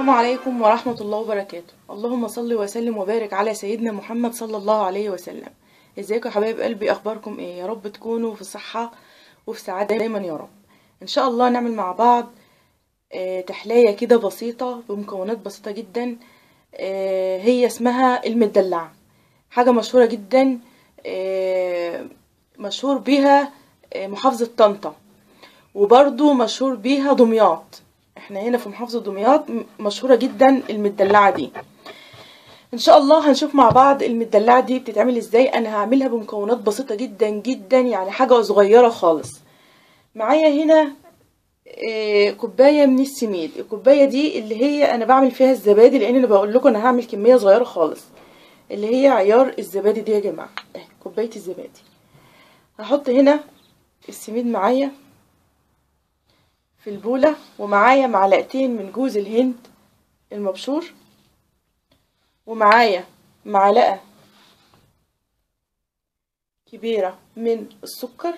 عليكم ورحمة الله وبركاته اللهم صل وسلم وبارك على سيدنا محمد صلى الله عليه وسلم ازيكم يا حبايب قلبي اخباركم ايه يا رب تكونوا في صحة وفي سعادة دايما يا رب ان شاء الله نعمل مع بعض آه، تحلية كده بسيطة بمكونات بسيطة جدا آه، هي اسمها المدلعة حاجة مشهورة جدا آه، مشهور بيها آه، محافظة طنطا وبرضو مشهور بيها دمياط احنا هنا في محافظة دمياط م- مشهورة جدا المدلعة دي ان شاء الله هنشوف مع بعض المدلعة دي بتتعمل ازاي انا هعملها بمكونات بسيطة جدا جدا يعني حاجة صغيرة خالص معايا هنا آه، كوباية من السميد الكوباية دي اللي هي انا بعمل فيها الزبادي لان انا بقول لكم انا هعمل كمية صغيرة خالص اللي هي عيار الزبادي دي يا جماعة اه كوباية الزبادي هحط هنا السميد معايا في البولة ومعايا معلقتين من جوز الهند المبشور ومعايا معلقة كبيرة من السكر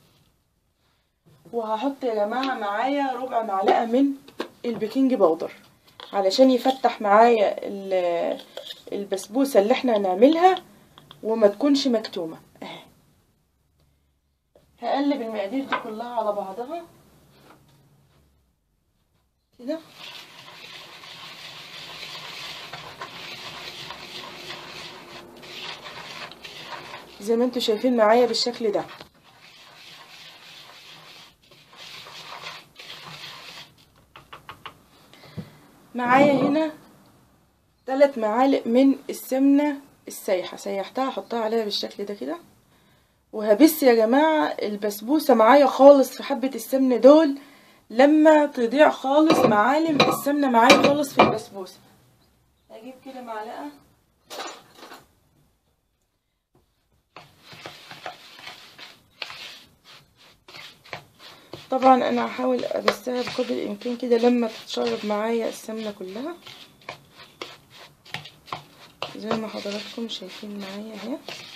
وهحط يا جماعة معايا ربع معلقة من البيكنج باودر علشان يفتح معايا ال- البسبوسة اللي احنا هنعملها وما تكونش مكتومة اهي هقلب المقادير دي كلها على بعضها كده زي ما انتوا شايفين معايا بالشكل ده معايا هنا ثلاث معالق من السمنة السايحة سيحتها احطها عليها بالشكل ده كده وهبس يا جماعة البسبوسة معايا خالص في حبة السمنة دول لما تضيع خالص معالم السمنة معايا خالص في البسبوسة هجيب كده معلقة طبعا انا هحاول ابسها بقدر الامكان كده لما تتشرب معايا السمنة كلها زي ما حضراتكم شايفين معايا اهي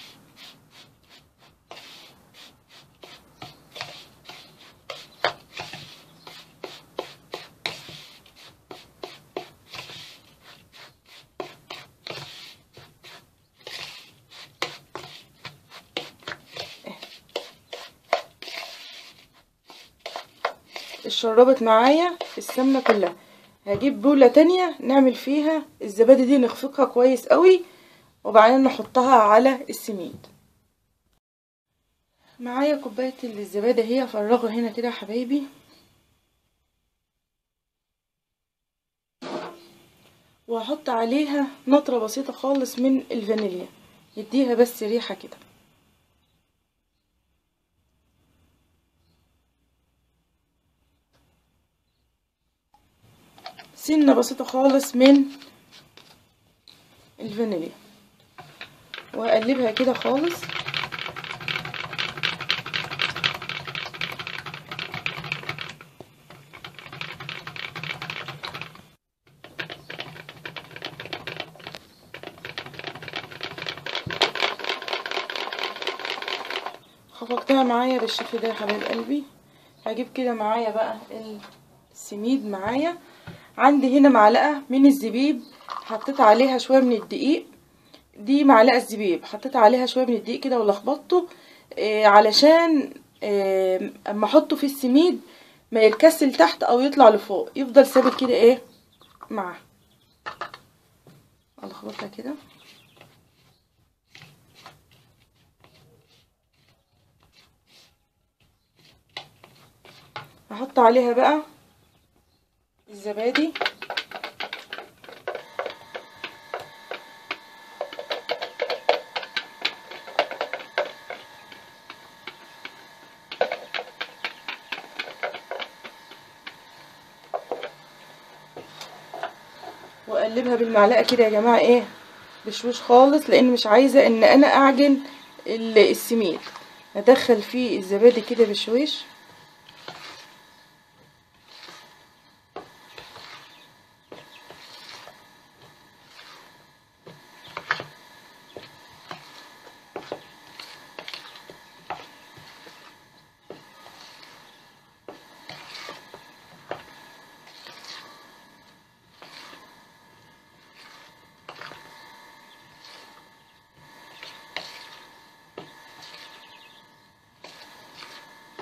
اتشربت معايا السمنة كلها هجيب بولة تانية نعمل فيها الزبادي دي نخفقها كويس قوي وبعدين نحطها على السميد معايا كوباية الزبادي هي افرغها هنا كده يا حبايبي وهحط عليها نطرة بسيطة خالص من الفانيليا يديها بس ريحة كده سنة بسيطة خالص من الفانيليا وهقلبها كده خالص خفقتها معايا بالشكل ده يا حبايب قلبي هجيب كده معايا بقى السميد معايا عندي هنا معلقة من الزبيب حطيت عليها شوية من الدقيق دي معلقة زبيب حطيت عليها شوية من الدقيق كده ولخبطته آه علشان آه اما احطه في السميد ما يركسل تحت او يطلع لفوق يفضل ثابت كده ايه معاه الخبطها كده احط عليها بقى الزبادي واقلبها بالمعلقه كده يا جماعه ايه بشوش خالص لان مش عايزه ان انا اعجن ال- السميد ادخل فيه الزبادي كده بشويش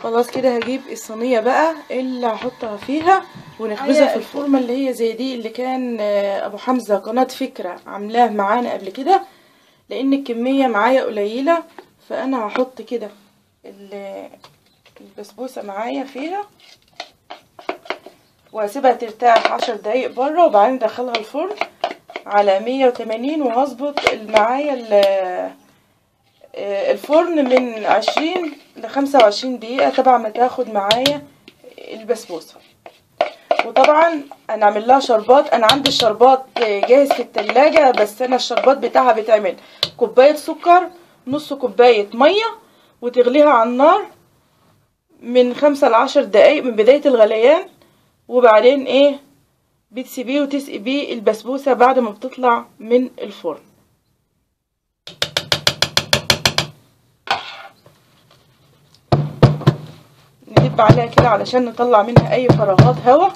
خلاص كده هجيب الصينيه بقى اللي هحطها فيها ونخبزها في الفورمه اللي هي زي دي اللي كان آه، ابو حمزه قناه فكره عاملاه معانا قبل كده لان الكميه معايا قليله فانا هحط كده ال- البسبوسه معايا فيها وهسيبها ترتاح عشر دقايق بره وبعدين ادخلها الفرن على مية وتمانين وهظبط معايا ال- آه، الفرن من عشرين لخمسة وعشرين دقيقة طبعا ما تاخد معايا البسبوسة وطبعا انا اعمل لها شربات انا عندي الشربات جاهز في التلاجة بس انا الشربات بتاعها بيتعمل كوباية سكر نص كوباية مية وتغليها على النار من خمسة لعشر دقايق من بداية الغليان وبعدين ايه بتسيبيه وتسقي بيه البسبوسة بعد ما بتطلع من الفرن ندب عليها كده علشان نطلع منها اي فراغات هواء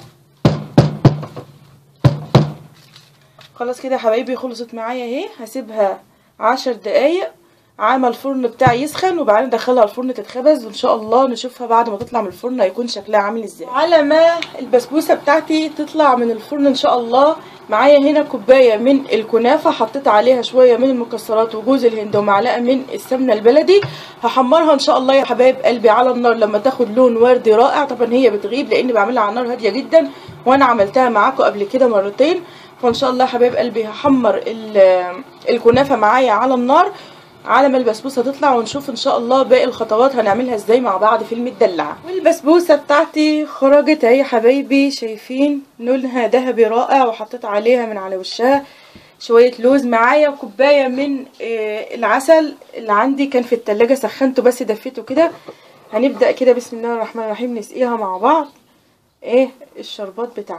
خلاص كده يا حبايبي خلصت معايا اهي هسيبها عشر دقايق عامل الفرن بتاعي يسخن وبعدين ادخلها الفرن تتخبز وان شاء الله نشوفها بعد ما تطلع من الفرن هيكون شكلها عامل ازاي على ما البسبوسه بتاعتي تطلع من الفرن ان شاء الله معايا هنا كوبايه من الكنافه حطيت عليها شويه من المكسرات وجوز الهند ومعلقه من السمنه البلدي هحمرها ان شاء الله يا حبايب قلبي على النار لما تاخد لون وردي رائع طبعا هي بتغيب لان بعملها على نار هاديه جدا وانا عملتها معاكم قبل كده مرتين فان شاء الله يا حبايب قلبي هحمر ال- الكنافه معايا على النار على ما البسبوسه تطلع ونشوف ان شاء الله باقي الخطوات هنعملها ازاي مع بعض في المدلعه والبسبوسه بتاعتي خرجت اهي يا حبايبي شايفين لونها ذهبي رائع وحطيت عليها من على وشها شويه لوز معايا وكوبايه من آه، العسل اللي عندي كان في التلاجة سخنته بس دفيته كده هنبدا كده بسم الله الرحمن الرحيم نسقيها مع بعض ايه الشربات بتاعنا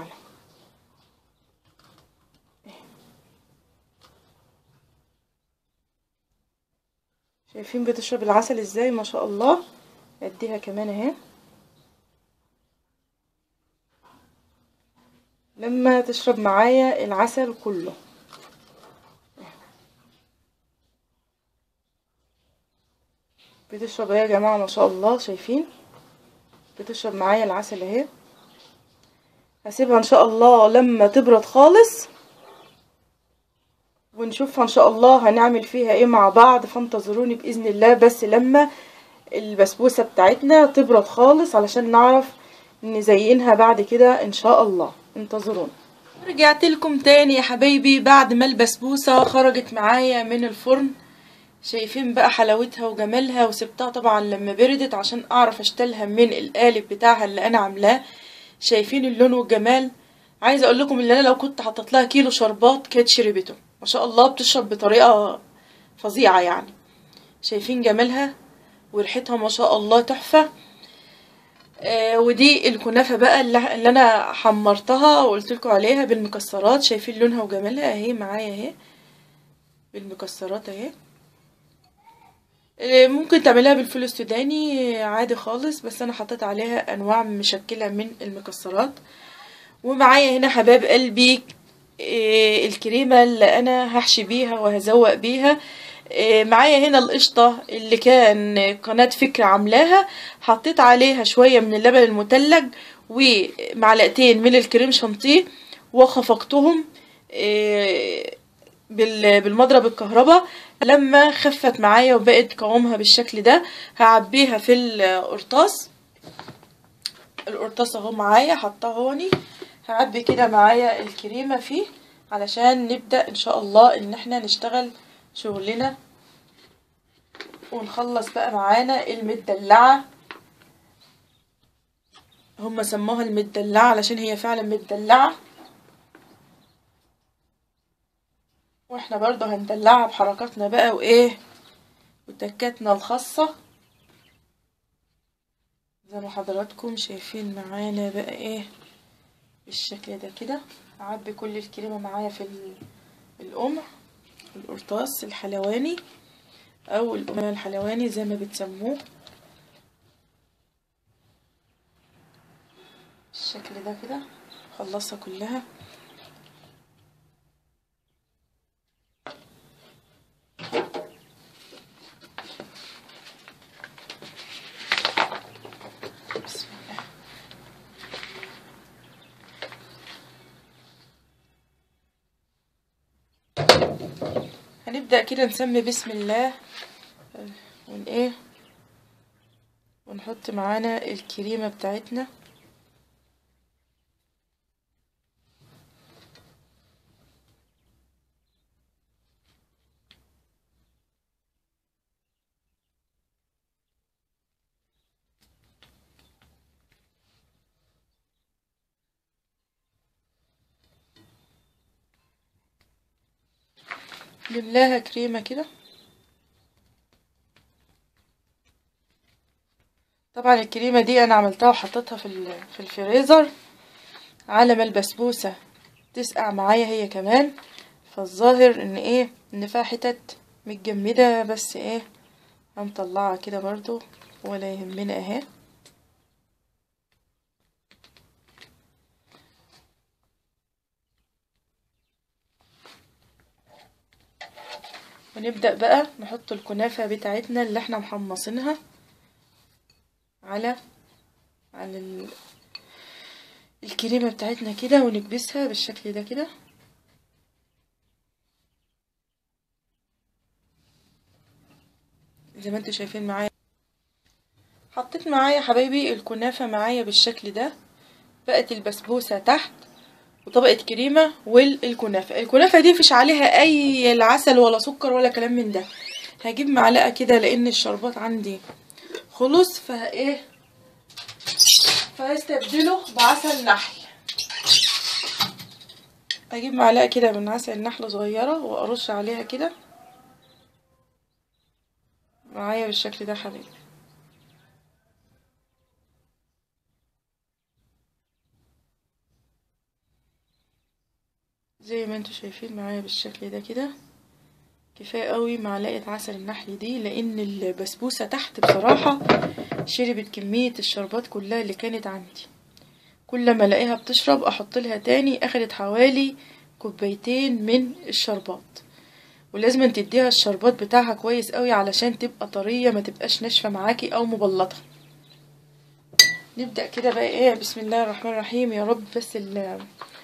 شايفين بتشرب العسل ازاي ما شاء الله اديها كمان اهي لما تشرب معايا العسل كله بتشرب اهي يا جماعة ما شاء الله شايفين بتشرب معايا العسل اهي هسيبها ان شاء الله لما تبرد خالص ونشوفها ان شاء الله هنعمل فيها ايه مع بعض فانتظروني باذن الله بس لما البسبوسه بتاعتنا تبرد خالص علشان نعرف نزينها بعد كده ان شاء الله انتظرونا رجعت لكم تاني يا حبايبي بعد ما البسبوسه خرجت معايا من الفرن شايفين بقى حلاوتها وجمالها وسبتها طبعا لما بردت عشان اعرف اشتلها من القالب بتاعها اللي انا عاملاه شايفين اللون والجمال عايزه اقول لكم ان انا لو كنت حطيت لها كيلو شربات كانت شربته ما شاء الله بتشرب بطريقه فظيعه يعني شايفين جمالها وريحتها ما شاء الله تحفه آه ودي الكنافه بقى اللي, اللي انا حمرتها وقلت لكم عليها بالمكسرات شايفين لونها وجمالها اهي معايا اهي بالمكسرات اهي آه، ممكن تعملها بالفول السوداني عادي خالص بس انا حطيت عليها انواع مشكله من المكسرات ومعايا هنا حباب قلبي آه، الكريمه اللي انا هحشي بيها وهزوق بيها آه، معايا هنا القشطه اللي كان قناه فكره عاملاها حطيت عليها شويه من اللبن المتلج ومعلقتين من الكريم شانتيه وخفقتهم آه، بال- بالمضرب الكهرباء لما خفت معايا وبقت قوامها بالشكل ده هعبيها في القرطاس القرطاس اهو معايا حطاه هوني هعبي كده معايا الكريمه فيه علشان نبدا ان شاء الله ان احنا نشتغل شغلنا ونخلص بقى معانا المدلعه هما سموها المدلعه علشان هي فعلا مدلعه واحنا برضو هندلعها بحركاتنا بقى وايه وتكاتنا الخاصة زي ما حضراتكم شايفين معانا بقى ايه بالشكل ده كده هعبي كل الكريمة معايا في ال- القمع القرطاس الحلواني او القمع الحلواني زي ما بتسموه بالشكل ده كده خلصها كلها هنبدأ كده نسمي بسم الله ون ايه ونحط معانا الكريمة بتاعتنا نملاها كريمة كده طبعا الكريمة دي انا عملتها وحطيتها في في الفريزر على ما البسبوسة تسقع معايا هي كمان فالظاهر ان ايه ان فيها حتت متجمدة بس ايه هنطلعها كده برضو ولا يهمنا اهي ونبدأ بقى نحط الكنافة بتاعتنا اللي احنا محمصينها على على ال... الكريمة بتاعتنا كده ونكبسها بالشكل ده كده زي ما انتوا شايفين معايا حطيت معايا حبايبي الكنافة معايا بالشكل ده بقت البسبوسة تحت وطبقة كريمة والكنافة الكنافة دي مفيش عليها اي لا عسل ولا سكر ولا كلام من ده هجيب معلقة كده لان الشربات عندي خلص فايه فهستبدله بعسل نحل اجيب معلقة كده من عسل نحل صغيرة وارش عليها كده معايا بالشكل ده حبيبي زي ما انتوا شايفين معايا بالشكل ده كده كفايه قوي معلقه عسل النحل دي لان البسبوسه تحت بصراحه شربت كميه الشربات كلها اللي كانت عندي كل ما الاقيها بتشرب احط لها تاني اخدت حوالي كوبايتين من الشربات ولازم تديها الشربات بتاعها كويس قوي علشان تبقى طريه ما تبقاش ناشفه معاكي او مبلطه نبدا كده بقى ايه بسم الله الرحمن الرحيم يا رب بس ال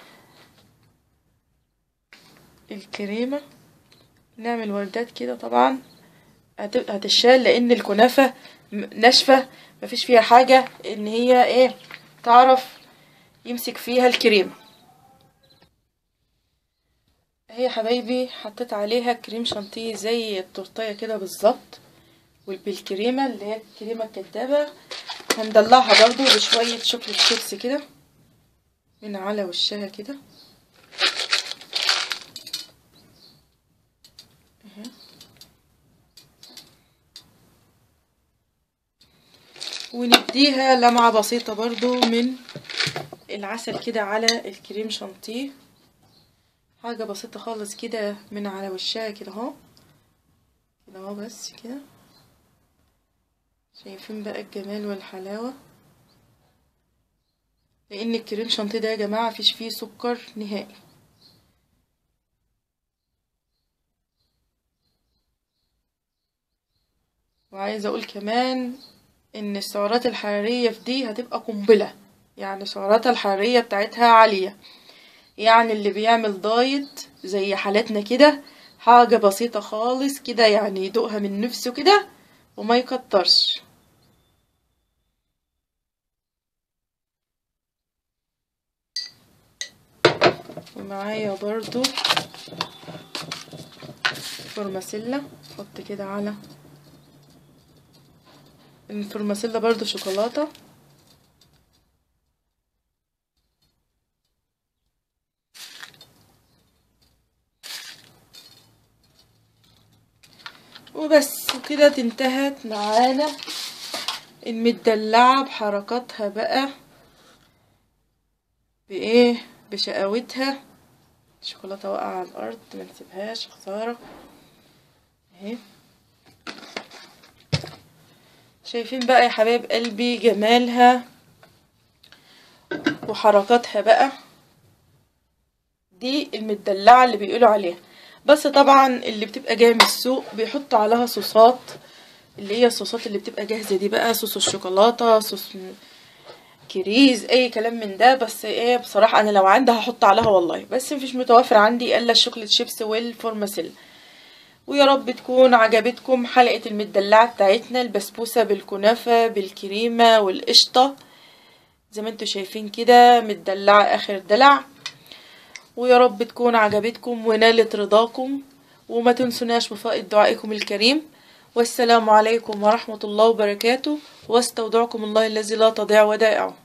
الكريمة نعمل وردات كده طبعا هتشال لان الكنافة ناشفة مفيش فيها حاجة ان هي ايه تعرف يمسك فيها الكريمة هي حبايبي حطيت عليها كريم شانتيه زي التورتيه كده بالظبط بالكريمة اللي هي الكريمة الكدابة هندلعها برضو بشوية شوكليت شيبس كده من على وشها كده ونديها لمعة بسيطة برضو من العسل كده على الكريم شانتيه حاجة بسيطة خالص كده من على وشها كده اهو كده اهو بس كده شايفين بقى الجمال والحلاوة لان الكريم شانتيه ده يا جماعة مفيش فيه سكر نهائي وعايزة اقول كمان ان السعرات الحرارية في دي هتبقى قنبلة يعني سعراتها الحرارية بتاعتها عالية يعني اللي بيعمل دايت زي حالتنا كده حاجة بسيطة خالص كده يعني يدوقها من نفسه كده وما يكترش ومعايا برضو فورماسيلا احط كده على الفورماسيلا برضو شوكولاتة وبس وكده انتهت معانا المدلعة بحركاتها بقى بإيه بشقاوتها الشوكولاتة واقعة على الأرض ما نسيبهاش خسارة اهي شايفين بقى يا حبايب قلبي جمالها وحركاتها بقى دي المدلعة اللي بيقولوا عليها بس طبعا اللي بتبقى جايه من السوق بيحطوا عليها صوصات اللي هي الصوصات اللي بتبقى جاهزه دي بقى صوص الشوكولاته صوص كريز اي كلام من ده بس ايه بصراحة انا لو عندي هحط عليها والله بس مفيش متوفر عندي الا الشوكليت شيبس والفورماسيل ويا رب تكون عجبتكم حلقة المدلعة بتاعتنا البسبوسة بالكنافة بالكريمة والقشطة زي ما انتوا شايفين كده مدلعة اخر دلع ويا رب تكون عجبتكم ونالت رضاكم وما تنسوناش بفائض دعائكم الكريم والسلام عليكم ورحمة الله وبركاته واستودعكم الله الذي لا تضيع ودائعه